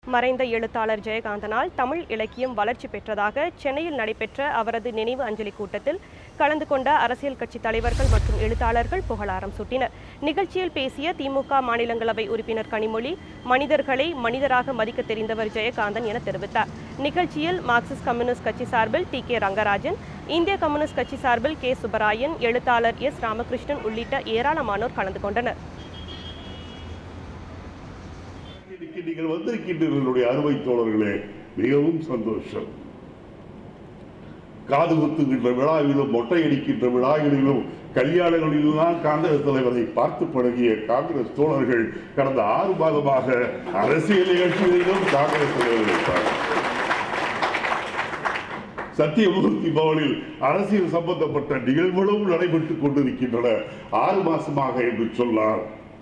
மறைந்த எழுத்தாளர் ஜெயகாந்தனால் தமிழ் இலக்கியம் வளர்ச்சி பெற்றதாக சென்னையில் நடைபெற்ற அவரது நினைவு அஞ்சலி கூட்டத்தில் கலந்து கொண்ட அரசியல் கட்சி தலைவர்கள் மற்றும் எழுத்தாளர்கள் புகழாரம் சூட்டினர் நிகழ்ச்சியில் பேசிய திமுக மாநிலங்களவை உறுப்பினர் கனிமொழி மனிதர்களை மனிதராக மதிக்க தெரிந்தவர் ஜெயகாந்தன் என தெரிவித்தார் நிகழ்ச்சியில் மார்க்சிஸ்ட் கம்யூனிஸ்ட் கட்சி சார்பில் டி கே ரங்கராஜன் இந்திய கம்யூனிஸ்ட் கட்சி சார்பில் கே சுப்பராயன் எழுத்தாளர் எஸ் ராமகிருஷ்ணன் உள்ளிட்ட ஏராளமானோர் கலந்து கொண்டனர் இன்னைக்கு நீங்கள் வந்திருக்கின்றீர்கள் என்னுடைய அருமை தோழர்களே மிகவும் சந்தோஷம் காது குத்துகின்ற விழாவிலும் மொட்டை அடிக்கின்ற விழாவிலும் கல்யாணங்களிலும் காங்கிரஸ் தலைவரை பார்த்து பழகிய காங்கிரஸ் தோழர்கள் கடந்த ஆறு மாதமாக அரசியல் நிகழ்ச்சிகளிலும் காங்கிரஸ் தலைவரை பார்த்தார். சத்தியமூர்த்தி பவனில் அரசியல் சம்பந்தப்பட்ட நிகழ்வுகளும் நடைபெற்றுக் கொண்டிருக்கின்றன ஆறு மாசமாக என்று சொன்னார்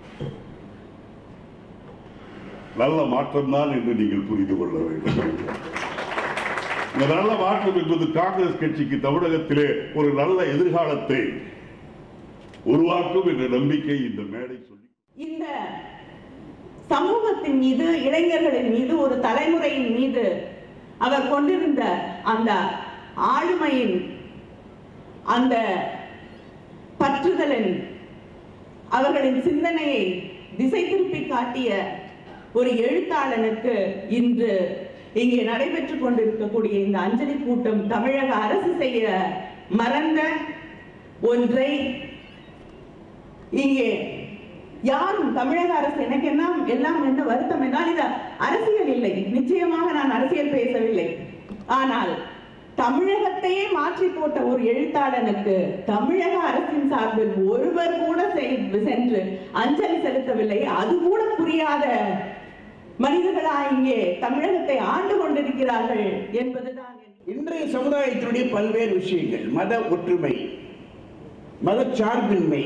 நல்ல மாற்றம் தான் என்று நீங்கள் புரிந்து கொள்ள வேண்டும் இந்த நல்ல மாற்றம் என்பது காங்கிரஸ் கட்சிக்கு தமிழகத்திலே ஒரு நல்ல எதிர்காலத்தை உருவாக்கும் என்ற நம்பிக்கை இந்த மேடை சொல்லி இந்த சமூகத்தின் மீது இளைஞர்களின் மீது ஒரு தலைமுறையின் மீது அவர் கொண்டிருந்த அந்த ஆளுமையின் அந்த பற்றுதலின் அவர்களின் சிந்தனையை திசை திருப்பி காட்டிய ஒரு எழுத்தாளனுக்கு இன்று இங்கே நடைபெற்றுக் கொண்டிருக்கக்கூடிய இந்த அஞ்சலி கூட்டம் தமிழக அரசு செய்ய மறந்த ஒன்றை இங்கே யாரும் தமிழக அரசு எனக்கு என்ன எல்லாம் என்ன வருத்தம் என்றால் இது அரசியல் இல்லை நிச்சயமாக நான் அரசியல் பேசவில்லை ஆனால் தமிழகத்தையே மாற்றி போட்ட ஒரு எழுத்தாளனுக்கு தமிழக அரசின் சார்பில் ஒருவர் கூட செய்- சென்று அஞ்சலி செலுத்தவில்லை அது கூட புரியாத மனிதர்களா இங்கே தமிழகத்தை ஆண்டு கொண்டிருக்கிறார்கள் என்பதுதான் என் இன்றைய சமுதாயத்தினுடைய பல்வேறு விஷயங்கள் மத ஒற்றுமை மதச்சார்பின்மை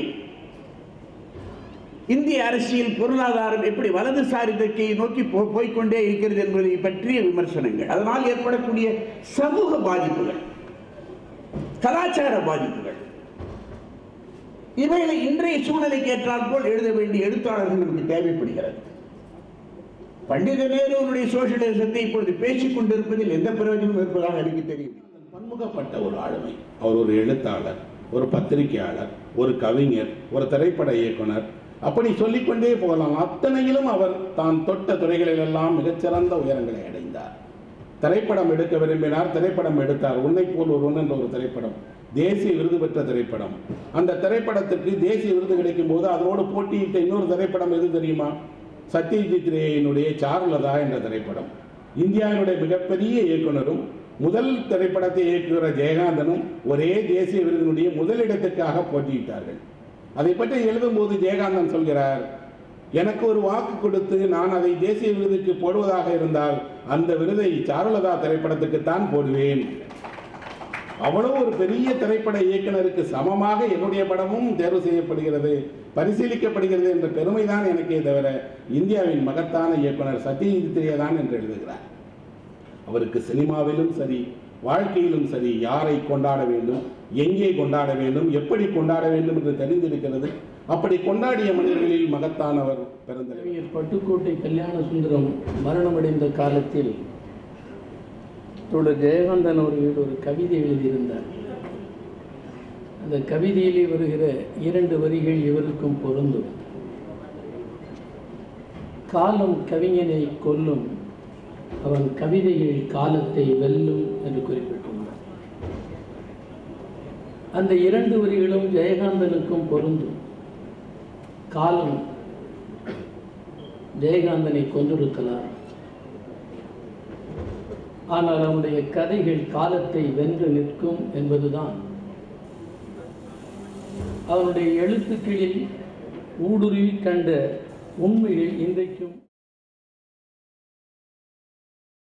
இந்திய அரசியல் பொருளாதாரம் எப்படி வலதுசாரி திசையை நோக்கி போ- போய்க்கொண்டே இருக்கிறது என்பதை பற்றிய விமர்சனங்கள் அதனால் ஏற்படக்கூடிய சமூக பாதிப்புகள் கலாச்சார பாதிப்புகள் இவைகளை இன்றைய சூழ்நிலைக்கு ஏற்றால் போல் எழுத வேண்டிய எழுத்தாளர்கள் நமக்கு தேவைப்படுகிறது பண்டித நேருடைய சோசியலிசத்தை இப்பொழுது பேசிக் கொண்டிருப்பதில் எந்த பிரயோஜனம் இருப்பதாக எனக்கு தெரியும் பன்முகப்பட்ட ஒரு ஆளுமை அவர் ஒரு எழுத்தாளர் ஒரு பத்திரிகையாளர் ஒரு கவிஞர் ஒரு திரைப்பட இயக்குனர் அப்படி சொல்லிக்கொண்டே போகலாம் அத்தனையிலும் அவர் தான் தொட்ட துறைகளிலெல்லாம் மிகச்சிறந்த உயரங்களை அடைந்தார் திரைப்படம் எடுக்க விரும்பினார் திரைப்படம் எடுத்தார் உன்னை போல் ஒருவன் என்ற ஒரு திரைப்படம் தேசிய விருது பெற்ற திரைப்படம் அந்த திரைப்படத்துக்கு தேசிய விருது கிடைக்கும் போது அதனோடு போட்டியிட்ட இன்னொரு திரைப்படம் எது தெரியுமா சத்யஜித் ரேயினுடைய சாருலதா என்ற திரைப்படம் இந்தியாவினுடைய மிகப்பெரிய இயக்குனரும் முதல் திரைப்படத்தை இயக்குகிற ஜெயகாந்தனும் ஒரே தேசிய விருதினுடைய முதலிடத்துக்காக போட்டியிட்டார்கள் அதை பற்றி எழுதும்போது ஜெயகாந்தன் சொல்கிறார் எனக்கு ஒரு வாக்கு கொடுத்து நான் அதை தேசிய விருதுக்கு போடுவதாக இருந்தால் அந்த விருதை சாருலதா திரைப்படத்துக்கு தான் போடுவேன் அவ்வளவு ஒரு பெரிய திரைப்பட இயக்குனருக்கு சமமாக என்னுடைய படமும் தேர்வு செய்யப்படுகிறது பரிசீலிக்கப்படுகிறது என்ற பெருமைதான் எனக்கே தவிர இந்தியாவின் மகத்தான இயக்குனர் சத்யஜித் ரே தான் என்று எழுதுகிறார் அவருக்கு சினிமாவிலும் சரி வாழ்க்கையிலும் சரி யாரை கொண்டாட வேண்டும் எங்கே கொண்டாட வேண்டும் எப்படி கொண்டாட வேண்டும் என்று தெரிந்திருக்கிறது அப்படி கொண்டாடிய மனிதர்களில் மகத்தானவர் பிறந்தவர் கவிஞர் பட்டுக்கோட்டை கல்யாண சுந்தரம் மரணமடைந்த காலத்தில் தோழர் ஜெயகாந்தன் அவர்கள் ஒரு கவிதை எழுதியிருந்தார் அந்த கவிதையிலே வருகிற இரண்டு வரிகள் இவருக்கும் பொருந்தும் காலம் கவிஞனை கொல்லும் அவன் கவிதைகள் காலத்தை வெல்லும் என்று குறிப்பிட்டுள்ளார் அந்த இரண்டு வரிகளும் ஜெயகாந்தனுக்கும் பொருந்தும் காலம் ஜெயகாந்தனை கொண்டிருக்கலாம் ஆனால் அவனுடைய கதைகள் காலத்தை வென்று நிற்கும் என்பதுதான் அவனுடைய எழுத்துக்களில் ஊடுருவி கண்ட உண்மைகள் இன்றைக்கும்